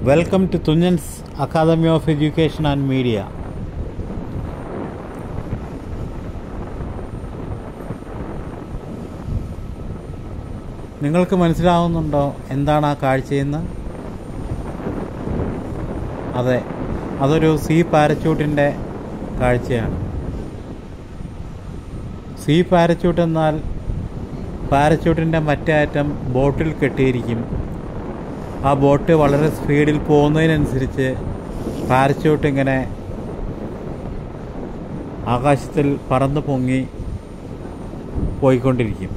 welcome to Thunchan's academy of education and media നിങ്ങൾക്ക് മനസ്സിലാവുന്നുണ്ടോ എന്താണ് ആ കാഴ്ചയെന്ന് അതെ അതൊരു സീ പാരച്യൂട്ടിൻ്റെ കാഴ്ചയാണ് സീ പാരച്യൂട്ട് എന്നാൽ പാരച്യൂട്ടിൻ്റെ മറ്റേ അറ്റം ബോട്ടിൽ കെട്ടിയിരിക്കും ആ ബോട്ട് വളരെ സ്പീഡിൽ പോകുന്നതിനനുസരിച്ച് പാരച്യൂട്ട് ഇങ്ങനെ ആകാശത്തിൽ പറന്നു പൊങ്ങി പോയിക്കൊണ്ടിരിക്കും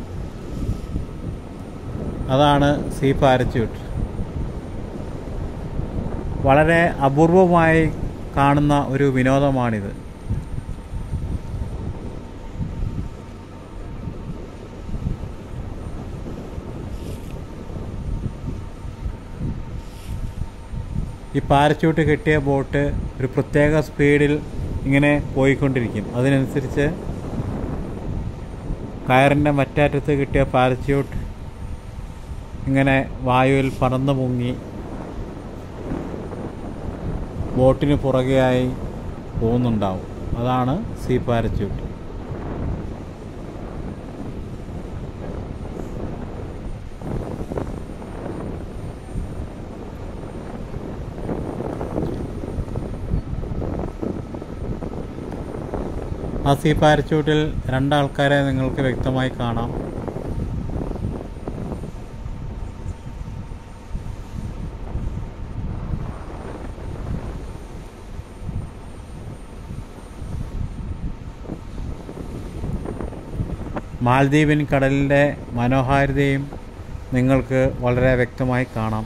അതാണ് സീ പാരച്യൂട്ട് വളരെ അപൂർവമായി കാണുന്ന ഒരു വിനോദമാണിത് ഈ പാരച്യൂട്ട് കെട്ടിയ ബോട്ട് ഒരു പ്രത്യേക സ്പീഡിൽ ഇങ്ങനെ പോയിക്കൊണ്ടിരിക്കും അതിനനുസരിച്ച് കയറിൻ്റെ മറ്ററ്റത്ത് കിട്ടിയ പാരച്യൂട്ട് ഇങ്ങനെ വായുവിൽ പറന്നു പൊങ്ങി ബോട്ടിന് പുറകെയായി പോകുന്നുണ്ടാവും അതാണ് സീ പാരച്യൂട്ട് ആ സീ പാരച്യൂട്ടിൽ രണ്ടാൾക്കാരെ നിങ്ങൾക്ക് വ്യക്തമായി കാണാം മാൽദ്വീപിൻ കടലിൻ്റെ മനോഹാരിതയും നിങ്ങൾക്ക് വളരെ വ്യക്തമായി കാണാം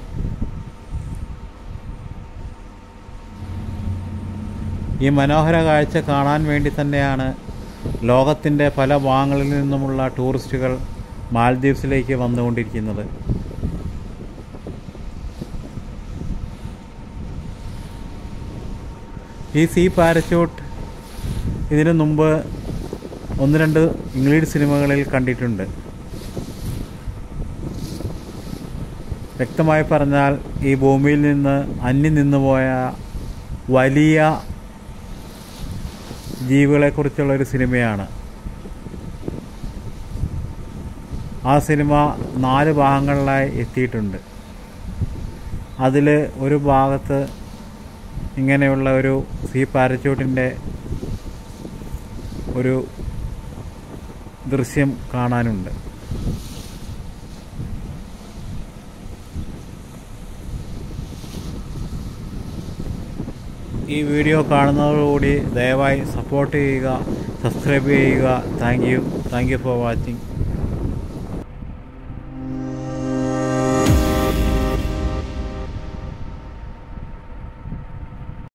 ഈ മനോഹര കാഴ്ച കാണാൻ വേണ്ടി തന്നെയാണ് ലോകത്തിൻ്റെ പല ഭാഗങ്ങളിൽ നിന്നുമുള്ള ടൂറിസ്റ്റുകൾ മാൽദ്വീപ്സിലേക്ക് വന്നുകൊണ്ടിരിക്കുന്നത് ഈ സീ പാരച്യൂട്ട് ഇതിനു മുമ്പ് ഒന്ന് രണ്ട് ഇംഗ്ലീഷ് സിനിമകളിൽ കണ്ടിട്ടുണ്ട് വ്യക്തമായി പറഞ്ഞാൽ ഈ ഭൂമിയിൽ നിന്ന് അന്യം നിന്നുപോയ വലിയ ജീവികളെക്കുറിച്ചുള്ള ഒരു സിനിമയാണ് ആ സിനിമ നാല് ഭാഗങ്ങളിലായി എത്തിയിട്ടുണ്ട് അതിൽ ഒരു ഭാഗത്ത് ഇങ്ങനെയുള്ള ഒരു സീ പാരച്യൂട്ടിൻ്റെ ഒരു ദൃശ്യം കാണാനുണ്ട് ഈ വീഡിയോ കാണുന്നതോടുകൂടി ദയവായി സപ്പോർട്ട് ചെയ്യുക സബ്സ്ക്രൈബ് ചെയ്യുക thank you thank you for watching